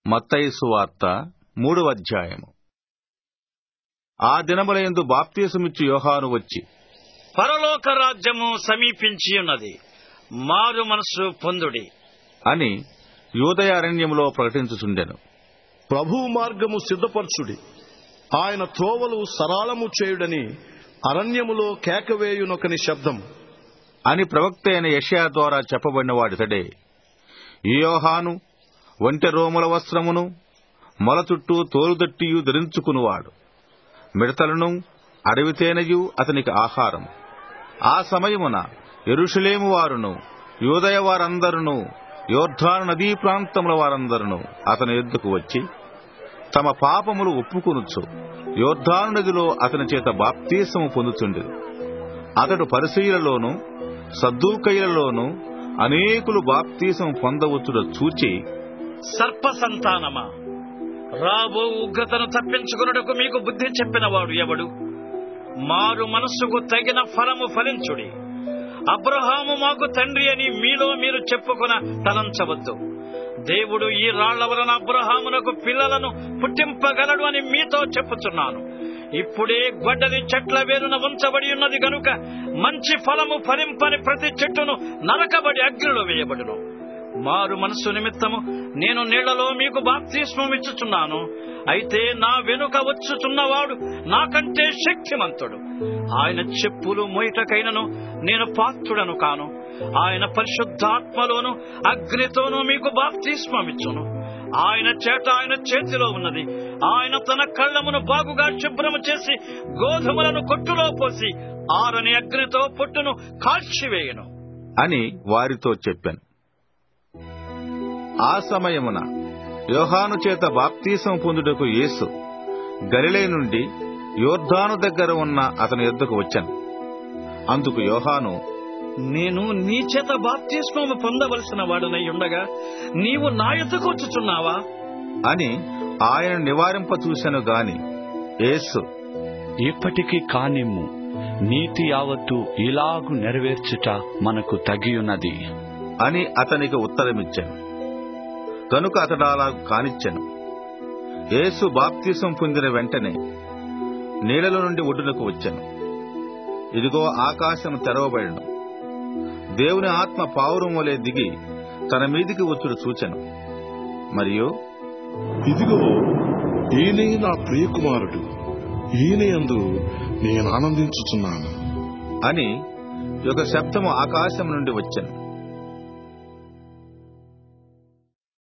మత్తయి సువార్త మూడవ అధ్యాయము ఆ దినములందు బాప్తీసమిచ్చు యోహాను వచ్చి పరలోక రాజ్యము సమీపించి ఉన్నది మారు మనసు పొందుడి అని యూదయ అరణ్యములో ప్రకటించుచుండెను ప్రభువు మార్గము సిద్ధపరచుడి ఆయన త్రోవలు సరళము చేయుడని అరణ్యములో కేకవేయునొకని శబ్దం అని ప్రవక్త అయిన యెషయా ద్వారా చెప్పబడిన వాడితడే ఈ యోహాను ఒంటె రోముల వస్త్రమును మొల చుట్టూ తోలుదట్టియు ధరించుకునివాడు మిడతలను అడవి తేనెయు అతనికి ఆహారం ఆ సమయమున ఎరుషులేము వారును యూదయ వారందరును యోర్ధాను నదీ ప్రాంతముల వారందరును అతని ఎద్దుకు వచ్చి తమ పాపములు ఒప్పుకొనుచు యోర్ధాను నదిలో అతని చేత బాప్తీసము పొందుచుండి అతడు పరిశీలలోను సద్దూకయ్యలలోను అనేకులు బాప్తీసము పొందవచ్చుడ చూచి సర్ప సంతానమా రాబో ఉగ్రతను తప్పించుకున్నటకు మీకు బుద్ధి చెప్పినవాడు ఎవడు మారు మనస్సుకు తగిన ఫలము ఫలించుడి అబ్రహాము మాకు తండ్రి అని మీలో మీరు చెప్పుకున తలంచవద్దు దేవుడు ఈ రాళ్ల వలన అబ్రహామునకు పిల్లలను పుట్టింపగలడు అని మీతో చెప్పుచున్నాను ఇప్పుడే గొడ్డలి చెట్ల వేరున ఉంచబడి ఉన్నది గనుక మంచి ఫలము ఫలింపని ప్రతి చెట్టును నరకబడి అగ్నిలో వేయబడును మారు మనస్సు నిమిత్తము నేను నీళ్లలో మీకు బాప్తిస్మం ఇచ్చుచున్నాను అయితే నా వెనుక వచ్చుచున్నవాడు నాకంటే శక్తిమంతుడు ఆయన చెప్పులు మొయిటకైనను నేను పాత్రుడను కాను ఆయన పరిశుద్ధాత్మలోను అగ్నితోనూ మీకు బాప్తిస్మమిచ్చును ఆయన చేట ఆయన చేతిలో ఉన్నది ఆయన తన కళ్ళమును బాగుగా శుభ్రము చేసి గోధుమలను కొట్టులో పోసి ఆరని అగ్నితో పొట్టును కాల్చివేయను అని వారితో చెప్పాను ఆ సమయమున యోహాను చేత బాప్తీసం పొందుటకు యేసు గలిలే నుండి యోర్ధాను దగ్గర ఉన్న అతని యొద్దకు వచ్చాను అందుకు యోహాను నేను నీ చేత బాప్తిస్మము పొందవలసిన వాడనై ఉండగా నీవు నా ఎద్దకు వచ్చుచున్నావా అని ఆయన నివారింప చూశాను గాని యేసు ఇప్పటికి కానిమ్ము నీతి యావత్తు ఇలాగు నెరవేర్చుట మనకు తగియున్నది అని అతనికి ఉత్తరమిచ్చాను కనుక అతడు అలా కానిచ్చాను యేసు బాప్తీసం పొందిన వెంటనే నీడల నుండి ఒడ్డునకు వచ్చాను ఇదిగో ఆకాశం తెరవబడిను దేవుని ఆత్మ పావురం వలె దిగి తన మీదికి వచ్చుడు చూచెను మరియు ఇదిగో ఈయనే నా ప్రియకుమారుడు ఈయన యందు నేను ఆనందించుచున్నాను అని ఒక శబ్దము ఆకాశం నుండి వచ్చాను